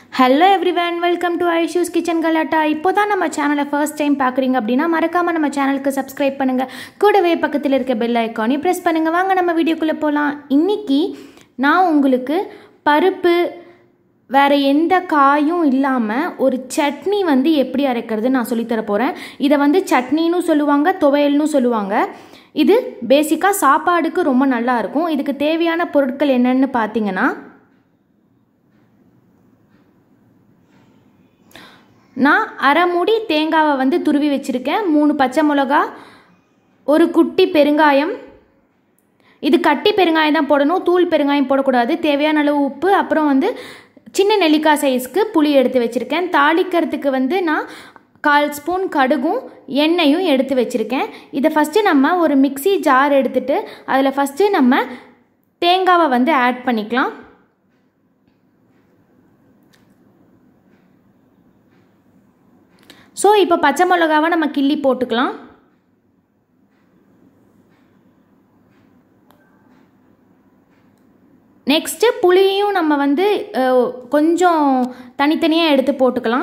hello everyone welcome to Aishu's kitchen Galatta இப்போ தான் நம்ம சேனலை ஃபர்ஸ்ட் டைம் பார்க்குறீங்க அப்படின்னா மறக்காமல் நம்ம சேனலுக்கு சப்ஸ்கிரைப் பண்ணுங்கள் கூடவே பக்கத்தில் இருக்க பெல் ஐக்கானையும் ப்ரெஸ் பண்ணுங்கள் வாங்க நம்ம வீடியோக்குள்ளே போகலாம் இன்றைக்கி நான் உங்களுக்கு பருப்பு வேறு எந்த காயும் இல்லாமல் ஒரு சட்னி வந்து எப்படி அரைக்கிறது நான் சொல்லித்தர போகிறேன் இதை வந்து சட்னின்னு சொல்லுவாங்க துவையல்னு சொல்லுவாங்க இது பேசிக்காக சாப்பாடுக்கு ரொம்ப நல்லா இருக்கும் இதுக்கு தேவையான பொருட்கள் என்னென்னு பார்த்தீங்கன்னா நான் அரை மூடி தேங்காவை வந்து துருவி வச்சுருக்கேன் மூணு பச்சை மிளகா ஒரு குட்டி பெருங்காயம் இது கட்டி பெருங்காயம் தான் போடணும் தூள் பெருங்காயம் போடக்கூடாது தேவையான அளவு உப்பு அப்புறம் வந்து சின்ன நெல்லிக்காய் சைஸ்க்கு புளி எடுத்து வச்சுருக்கேன் தாளிக்கிறதுக்கு வந்து நான் கால் ஸ்பூன் கடுகும் எண்ணெயும் எடுத்து வச்சுருக்கேன் இதை ஃபஸ்ட்டு நம்ம ஒரு மிக்சி ஜார் எடுத்துகிட்டு அதில் ஃபஸ்ட்டு நம்ம தேங்காவை வந்து ஆட் பண்ணிக்கலாம் ஸோ இப்போ பச்சை மிளகாவை நம்ம கிள்ளி போட்டுக்கலாம் நெக்ஸ்ட்டு புளியையும் நம்ம வந்து கொஞ்சம் தனித்தனியாக எடுத்து போட்டுக்கலாம்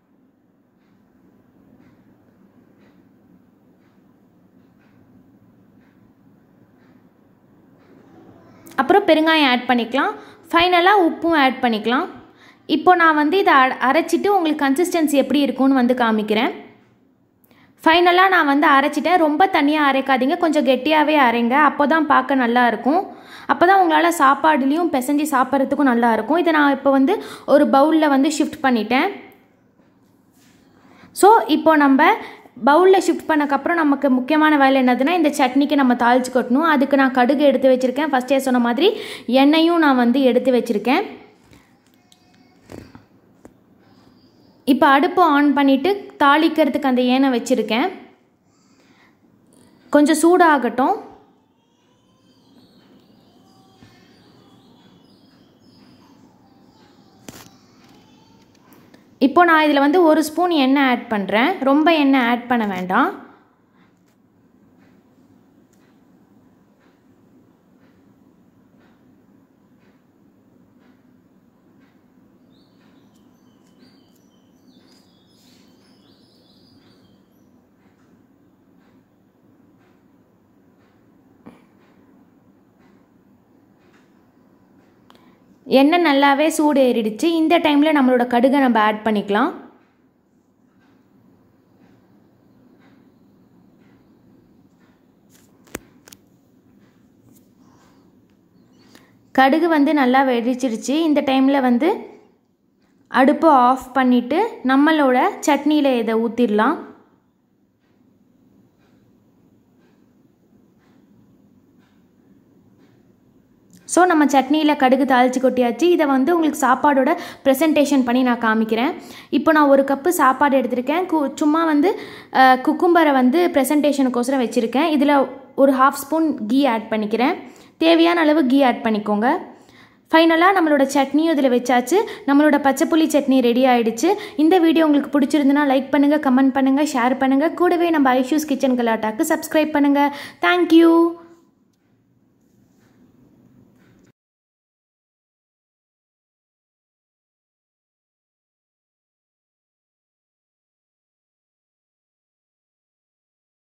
அப்புறம் பெருங்காயம் ஆட் பண்ணிக்கலாம் ஃபைனலாக உப்பும் ஆட் பண்ணிக்கலாம் இப்போ நான் வந்து இதை அரைச்சிட்டு உங்களுக்கு கன்சிஸ்டன்சி எப்படி இருக்கும்னு வந்து காமிக்கிறேன் ஃபைனலாக நான் வந்து அரைச்சிட்டேன் ரொம்ப தண்ணியாக அரைக்காதீங்க கொஞ்சம் கெட்டியாகவே அரைங்க அப்போ தான் பார்க்க நல்லா இருக்கும் அப்போ தான் உங்களால் சாப்பாடுலேயும் பிசைஞ்சு சாப்பிட்றதுக்கும் நல்லா இருக்கும் இதை நான் இப்போ வந்து ஒரு பவுலில் வந்து ஷிஃப்ட் பண்ணிட்டேன் ஸோ இப்போ நம்ம பவுலில் ஷிஃப்ட் பண்ணக்கப்புறம் நமக்கு முக்கியமான வேலை என்னதுன்னா இந்த சட்னிக்கு நம்ம தாளிச்சு கொட்டணும் அதுக்கு நான் கடுகு எடுத்து வச்சுருக்கேன் ஃபஸ்ட்டே சொன்ன மாதிரி எண்ணெயும் நான் வந்து எடுத்து வச்சுருக்கேன் இப்போ அடுப்பு ஆன் பண்ணிவிட்டு தாளிக்கிறதுக்கு அந்த ஏனை வச்சுருக்கேன் கொஞ்சம் சூடாகட்டும் இப்போ நான் இதில் வந்து ஒரு ஸ்பூன் எண்ணெய் ஆட் பண்ணுறேன் ரொம்ப எண்ணெய் ஆட் பண்ண வேண்டாம் எண்ணெய் நல்லாவே சூடு ஏறிடுச்சு இந்த டைமில் நம்மளோட கடுகை நம்ம ஆட் பண்ணிக்கலாம் கடுகு வந்து நல்லா வெடிச்சிடுச்சு இந்த டைமில் வந்து அடுப்பு ஆஃப் பண்ணிவிட்டு நம்மளோட சட்னியில் இதை ஊற்றிடலாம் ஸோ நம்ம சட்னியில் கடுகு தாளித்து கொட்டியாச்சு இதை வந்து உங்களுக்கு சாப்பாடோட ப்ரெசன்டேஷன் பண்ணி நான் காமிக்கிறேன் இப்போ நான் ஒரு கப்பு சாப்பாடு எடுத்திருக்கேன் கு சும்மா வந்து குக்கும்பரை வந்து ப்ரெசன்டேஷனுக்கோசரம் வச்சுருக்கேன் இதில் ஒரு ஹாஃப் ஸ்பூன் கீ ஆட் பண்ணிக்கிறேன் தேவையான அளவு கீ ஆட் பண்ணிக்கோங்க ஃபைனலாக நம்மளோட சட்னியும் இதில் வச்சாச்சு நம்மளோட பச்சைப்புளி சட்னி ரெடி ஆகிடுச்சு இந்த வீடியோ உங்களுக்கு பிடிச்சிருந்துன்னா லைக் பண்ணுங்கள் கமெண்ட் பண்ணுங்கள் ஷேர் பண்ணுங்கள் கூடவே நம்ம ஐஷூஸ் கிச்சன் கலாட்டாக்கு சப்ஸ்கிரைப் பண்ணுங்கள் தேங்க்யூ